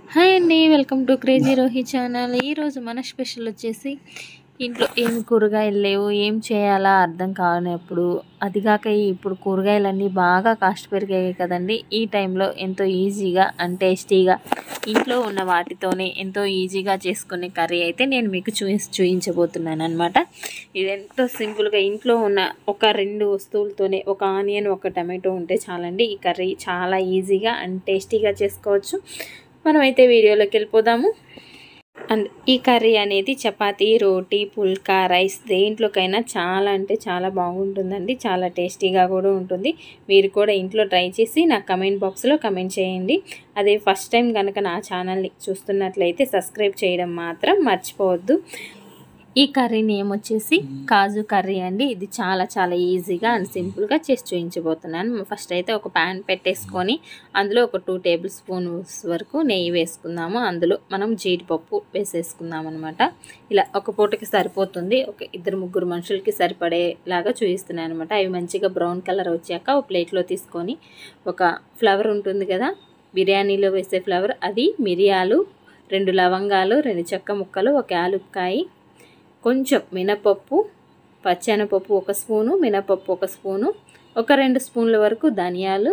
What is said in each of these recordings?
hi అండి welcome to crazy Rohi channel ఈరోజు మన స్పెషల్ వచ్చేసి ఇంట్లో ఏం కూరగాయలు లేవు ఏం చేయాలా అర్థం కానప్పుడు అదిగాక ఇప్పుడు కూరగాయలన్నీ బాగా కాస్ట్ పెరిగాయి కదండి ఈ టైంలో ఎంతో ఈజీగా అండ్ టేస్టీగా ఇంట్లో ఉన్న వాటితోనే ఎంతో ఈజీగా చేసుకునే కర్రీ అయితే నేను మీకు చూసి చూపించబోతున్నాను అనమాట ఇది ఎంతో సింపుల్గా ఇంట్లో ఉన్న ఒక రెండు వస్తువులతోనే ఒక ఆనియన్ ఒక టమాటో ఉంటే చాలండి ఈ కర్రీ చాలా ఈజీగా అండ్ టేస్టీగా చేసుకోవచ్చు మనమైతే వీడియోలోకి వెళ్ళిపోదాము అండ్ ఈ కర్రీ అనేది చపాతీ రోటీ పుల్కా రైస్ దేంట్లోకైనా చాలా అంటే చాలా బాగుంటుందండి చాలా టేస్టీగా కూడా ఉంటుంది మీరు కూడా ఇంట్లో ట్రై చేసి నాకు కమెంట్ బాక్స్లో కమెంట్ చేయండి అదే ఫస్ట్ టైం కనుక నా ఛానల్ని చూస్తున్నట్లయితే సబ్స్క్రైబ్ చేయడం మాత్రం మర్చిపోవద్దు ఈ కర్రీ నేమ్ వచ్చేసి కాజు కర్రీ అండి ఇది చాలా చాలా ఈజీగా అండ్ సింపుల్గా చేసి చూపించబోతున్నాను ఫస్ట్ అయితే ఒక ప్యాన్ పెట్టేసుకొని అందులో ఒక టూ టేబుల్ స్పూన్స్ వరకు నెయ్యి వేసుకుందాము అందులో మనం జీడిపప్పు వేసేసుకుందాం అనమాట ఇలా ఒక పూటకి సరిపోతుంది ఒక ఇద్దరు ముగ్గురు మనుషులకి సరిపడేలాగా చూపిస్తున్నాను అనమాట అవి మంచిగా బ్రౌన్ కలర్ వచ్చాక ఒక ప్లేట్లో తీసుకొని ఒక ఫ్లవర్ ఉంటుంది కదా బిర్యానీలో వేసే ఫ్లవర్ అది మిరియాలు రెండు లవంగాలు రెండు చెక్క ముక్కలు ఒక యాలుక్కాయి కొంచెం మినపప్పు పచ్చెనపప్పు ఒక స్పూను మినపప్పు ఒక స్పూను ఒక రెండు స్పూన్ల వరకు ధనియాలు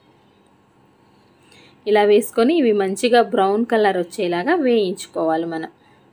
ఇలా వేసుకొని ఇవి మంచిగా బ్రౌన్ కలర్ వచ్చేలాగా వేయించుకోవాలి మనం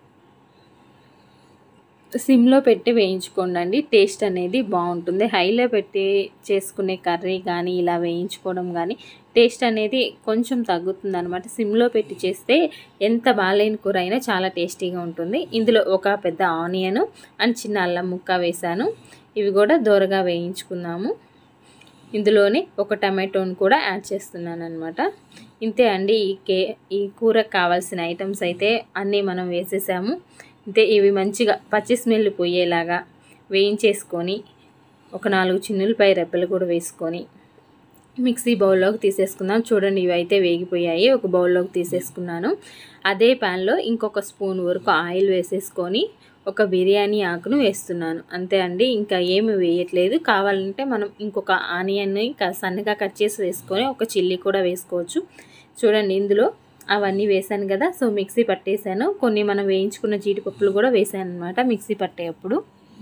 సిమ్లో పెట్టి వేయించుకోండి టేస్ట్ అనేది బాగుంటుంది హైలో పెట్టి చేసుకునే కర్రీ కానీ ఇలా వేయించుకోవడం కానీ టేస్ట్ అనేది కొంచెం తగ్గుతుంది అనమాట సిమ్లో పెట్టి చేస్తే ఎంత బాగాలేని కూర అయినా చాలా టేస్టీగా ఉంటుంది ఇందులో ఒక పెద్ద ఆనియన్ అండ్ చిన్న అల్లం ముక్క వేసాను ఇవి కూడా దోరగా వేయించుకుందాము ఇందులోనే ఒక టమాటోని కూడా యాడ్ చేస్తున్నాను అనమాట ఇంతే అండి ఈ కే ఈ కూరకు కావాల్సిన ఐటమ్స్ అయితే అన్నీ మనం వేసేసాము అంతే ఇవి మంచిగా పచ్చి స్మెల్ పోయేలాగా వేయించేసుకొని ఒక నాలుగు చిన్నులపై రెబ్బలు కూడా వేసుకొని మిక్సీ బౌల్లోకి తీసేసుకుందాం చూడండి ఇవి అయితే వేగిపోయాయి ఒక బౌల్లోకి తీసేసుకున్నాను అదే ప్యాన్లో ఇంకొక స్పూన్ వరకు ఆయిల్ వేసేసుకొని ఒక బిర్యానీ ఆకును వేస్తున్నాను అంతే అండి ఇంకా ఏమి వేయట్లేదు కావాలంటే మనం ఇంకొక ఆనియన్ని సన్నగా కట్ చేసి వేసుకొని ఒక చిల్లీ కూడా వేసుకోవచ్చు చూడండి ఇందులో అవన్నీ వేసాను కదా సో మిక్సీ పట్టేశాను కొన్ని మనం వేయించుకున్న జీడిపప్పులు కూడా వేసాను అనమాట మిక్సీ పట్టేటప్పుడు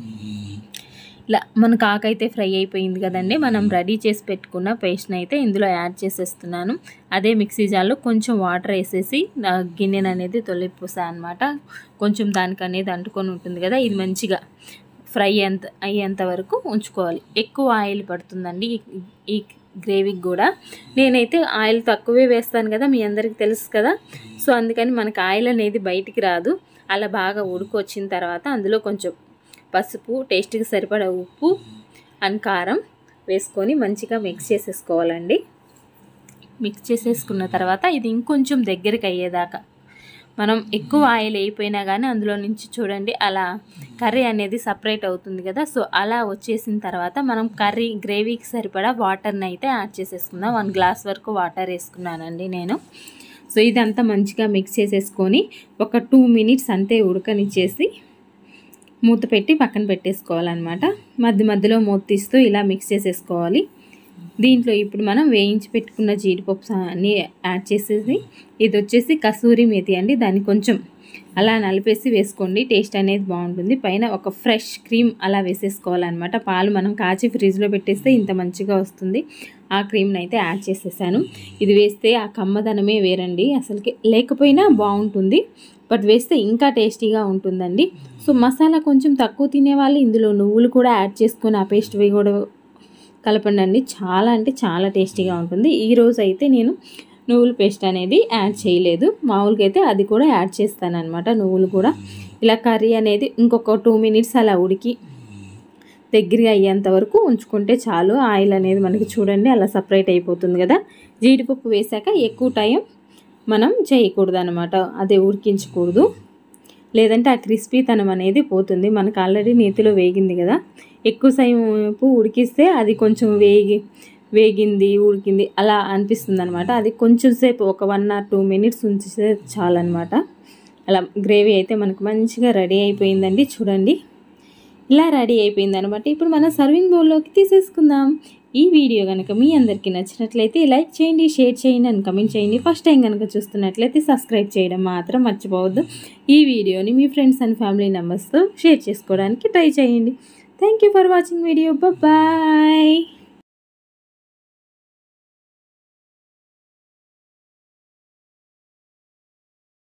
ఇలా మనకు ఆకైతే ఫ్రై అయిపోయింది కదండి మనం రెడీ చేసి పెట్టుకున్న పేస్ట్ని అయితే ఇందులో యాడ్ చేసేస్తున్నాను అదే మిక్సీ జార్లో కొంచెం వాటర్ వేసేసి గిన్నెను అనేది తొలిపోసా అనమాట కొంచెం దానికి అనేది అంటుకొని ఉంటుంది కదా ఇది మంచిగా ఫ్రై అంత అయ్యేంత వరకు ఉంచుకోవాలి ఎక్కువ ఆయిల్ పడుతుందండి ఈ గ్రేవీకి కూడా నేనైతే ఆయిల్ తక్కువే వేస్తాను కదా మీ అందరికీ తెలుసు కదా సో అందుకని మనకు ఆయిల్ అనేది బయటికి రాదు అలా బాగా ఉడుకు వచ్చిన తర్వాత అందులో కొంచెం పసుపు టేస్ట్కి సరిపడా ఉప్పు అండ్ కారం వేసుకొని మంచిగా మిక్స్ చేసేసుకోవాలండి మిక్స్ చేసేసుకున్న తర్వాత ఇది ఇంకొంచెం దగ్గరికి అయ్యేదాకా మనం ఎక్కువ ఆయిల్ అయిపోయినా కానీ అందులో నుంచి చూడండి అలా కర్రీ అనేది సపరేట్ అవుతుంది కదా సో అలా వచ్చేసిన తర్వాత మనం కర్రీ గ్రేవీకి సరిపడా వాటర్ని అయితే యాడ్ చేసేసుకుందాం వన్ గ్లాస్ వరకు వాటర్ వేసుకున్నానండి నేను సో ఇదంతా మంచిగా మిక్స్ చేసేసుకొని ఒక టూ మినిట్స్ అంతే ఉడకనిచ్చేసి మూత పెట్టి పక్కన పెట్టేసుకోవాలన్నమాట మధ్య మధ్యలో మూత తీస్తూ ఇలా మిక్స్ చేసేసుకోవాలి దీంట్లో ఇప్పుడు మనం వేయించి పెట్టుకున్న జీడిపప్పు అన్నీ యాడ్ చేసేసి ఇది వచ్చేసి కసూరి మేతి అండి దాన్ని కొంచెం అలా నలిపేసి వేసుకోండి టేస్ట్ అనేది బాగుంటుంది పైన ఒక ఫ్రెష్ క్రీమ్ అలా వేసేసుకోవాలన్నమాట పాలు మనం కాచి ఫ్రిడ్జ్లో పెట్టేస్తే ఇంత మంచిగా వస్తుంది ఆ క్రీమ్ని అయితే యాడ్ చేసేసాను ఇది వేస్తే ఆ కమ్మదనమే వేరండి అసలుకి లేకపోయినా బాగుంటుంది బట్ వేస్తే ఇంకా టేస్టీగా ఉంటుందండి సో మసాలా కొంచెం తక్కువ తినేవాళ్ళు ఇందులో నువ్వులు కూడా యాడ్ చేసుకొని ఆ పేస్ట్ వేయి కూడా కలపండి అండి చాలా అంటే చాలా టేస్టీగా ఉంటుంది ఈరోజు అయితే నేను నువ్వుల పేస్ట్ అనేది యాడ్ చేయలేదు మామూలుగా అయితే అది కూడా యాడ్ చేస్తాను అనమాట నువ్వులు కూడా ఇలా కర్రీ అనేది ఇంకొక టూ మినిట్స్ అలా ఉడికి దగ్గరగా అయ్యేంత వరకు ఉంచుకుంటే చాలు ఆయిల్ అనేది మనకి చూడండి అలా సపరేట్ అయిపోతుంది కదా జీడిపప్పు వేసాక ఎక్కువ టైం మనం చేయకూడదు అనమాట అదే ఉడికించకూడదు లేదంటే ఆ క్రిస్పీతనం అనేది పోతుంది మనకు ఆల్రెడీ నేతిలో వేగింది కదా ఎక్కువ సేపు ఉడికిస్తే అది కొంచెం వేగి వేగింది ఉడికింది అలా అనిపిస్తుంది అనమాట అది కొంచెం సేపు ఒక వన్ ఆర్ టూ మినిట్స్ ఉంచితే చాలన్నమాట అలా గ్రేవీ అయితే మనకు మంచిగా రెడీ అయిపోయిందండి చూడండి ఇలా రెడీ అయిపోయింది అనమాట ఇప్పుడు మనం సర్వింగ్ బౌల్లోకి తీసేసుకుందాం ఈ వీడియో కనుక మీ అందరికీ నచ్చినట్లయితే లైక్ చేయండి షేర్ చేయండి అని కమెంట్ చేయండి ఫస్ట్ టైం కనుక చూస్తున్నట్లయితే సబ్స్క్రైబ్ చేయడం మాత్రం మర్చిపోవద్దు ఈ వీడియోని మీ ఫ్రెండ్స్ అండ్ ఫ్యామిలీ మెంబర్స్తో షేర్ చేసుకోవడానికి ట్రై చేయండి thank you for watching video bye